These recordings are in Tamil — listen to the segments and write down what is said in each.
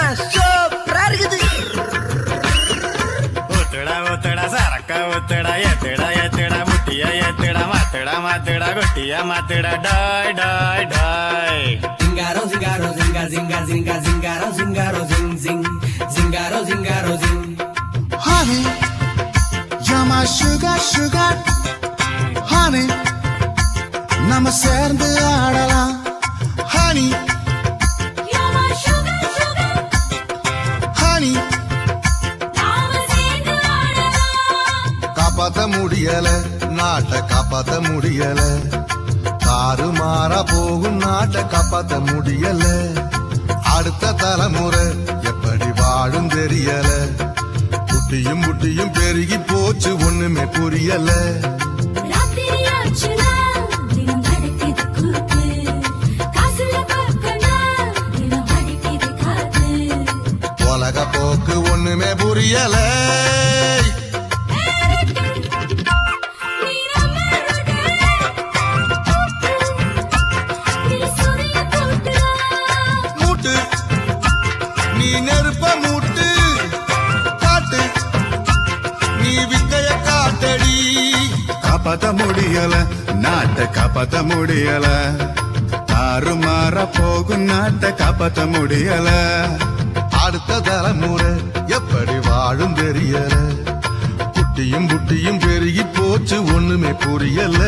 சூப்பரா இருக்குது ஊத்துடா ஊத்துடா சரக்க ஊத்துடா ஏத்துடா ஏத்துடா முட்டிய ஏத்துடா மாத்துடா மாத்துடா கொட்டிய மாத்துடா டாய் டாய் டாய் Zingaro, zingaro, zinga, zinga, zinga, zingaro, zingaro, zing, zing. Zingaro, zingaro, zing. Honey, you're my sugar, sugar. Honey, நம்ம சேர்ந்து ஆடலாம் Honey, You're my sugar, sugar. honey, நாம சேர்ந்து ஆடலாம். காப்பாத்த முடியல நாட்டை காப்பாத்த முடியல தாறுமாறா போகும் நாட்டை காப்பாத்த முடியல அடுத்த தலைமுறை எப்படி வாழும் தெரியல குட்டியும் முட்டியும் பெருகி போச்சு ஒண்ணுமே புரியல ராத்திரி ஆச்சுனா, தினம் நடக்குது கூத்து. காசுல பார்க்கனா, தினம் அடிக்குது காத்து. உலக போக்கு ஒண்ணுமே புரியல நீ நம்ம ருடு. நீ சுரிய கூட்டுடா. மூட்டு நீ நெருப்ப மூட்டு காட்டு நீ வித்தைய காட்டடி காப்பாத்த முடியல நாட்டை காப்பாத்த முடியல தாறுமாற போகும் நாட்டை காப்பாத்த முடியல அடுத்த தலைமுறை எப்படி வாழும் தெரியல குட்டியும் புட்டியும் பெருகி போச்சு ஒண்ணுமே புரியல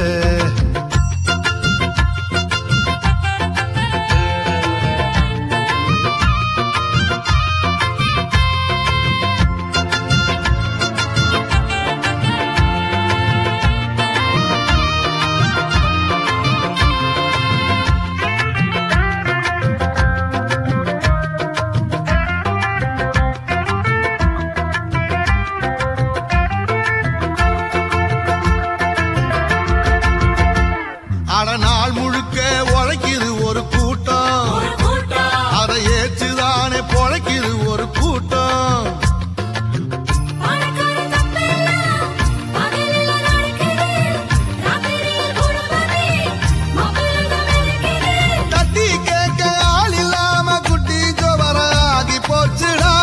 அட நாள் முழுக்க உழைக்குது ஒரு கூட்டம் அதை ஏச்சுதானே பொழைக்குது ஒரு கூட்டம் பணக்கார தப்பெல்லாம் பகலில நடக்குது. ராத்திரியில் குடும்பமே மகளங்க வெறுக்குது. தட்டி கேட்க ஆள் இல்லாம குட்டி ஜோபர ஆகி போச்சுடா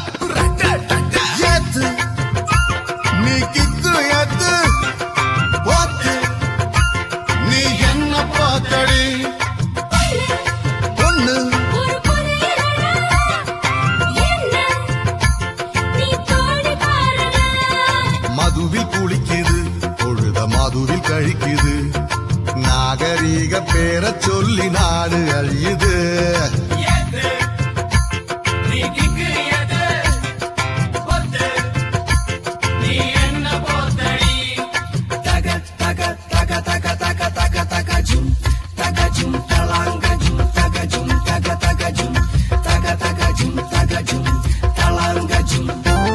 ஏத்து நீ கிக்கு ஏத்து போத்து நீ என்ன பார்த்தடி ஒண்ணு ஒரு புதையலடா. என்ன நீ தோழி பாருடா. மதுவில் குளிக்குது பொழுத மதுவில் கழிக்குது நாகரீக பேர சொல்லி நாடு அழியுது நீ கிக்கு எது? பொத்து. நீ என்ன போத்தடி? தக, தக, தக, தக, தக, தக, தக, ஜும். தக, ஜும், தலாங்க, ஜும். தக, ஜும், தக, தக, ஜும். தக, தக, ஜும், தக, ஜும். தலாங்க, ஜும்.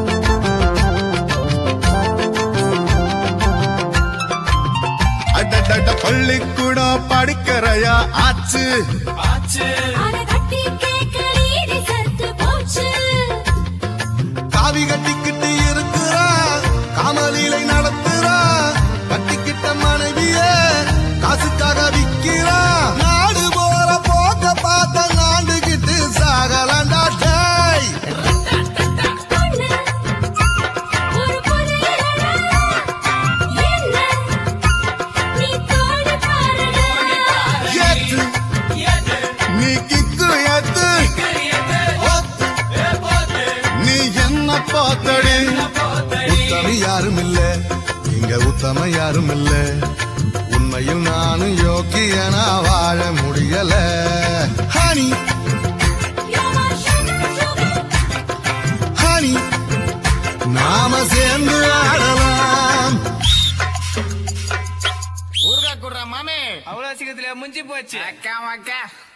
அடடட பள்ளிக்கூடம் படிக்கிறையா ஆச்சு ஆச்சு. அத கட்டி கேட்க நீதி செத்து போச்சு. காவி கட்டிக்கிட்டு இருக்கிறா காமலீலை நடத்துறா கட்டிக்கிட்ட மனைவிய காசுக்காக விக்கிறா நாடு போற போக்க பார்த்த நாண்டுகிட்டு சாகலாண்டா டேய் பொண்ணு, ஒரு புதையலடா. என்ன நீ தோழி பாருடா. ஏத்து எது? நீ கிக்கு ஏத்து ஓத்து. நீ என்ன பார்த்தடி உத்தமி யாரும் இல்ல இங்க உத்தம யாரும் இல்ல உண்மையில் நானும் யோக்கியனா வாழ முடியல honey You're my sugar, sugar. Honey நாம சேர்ந்து ஆடலாம் ஊர்கா குடுறா மாமே அவ்வளவு சீக்கிரத்துல முடிஞ்சு போச்சு அக்கா அக்கா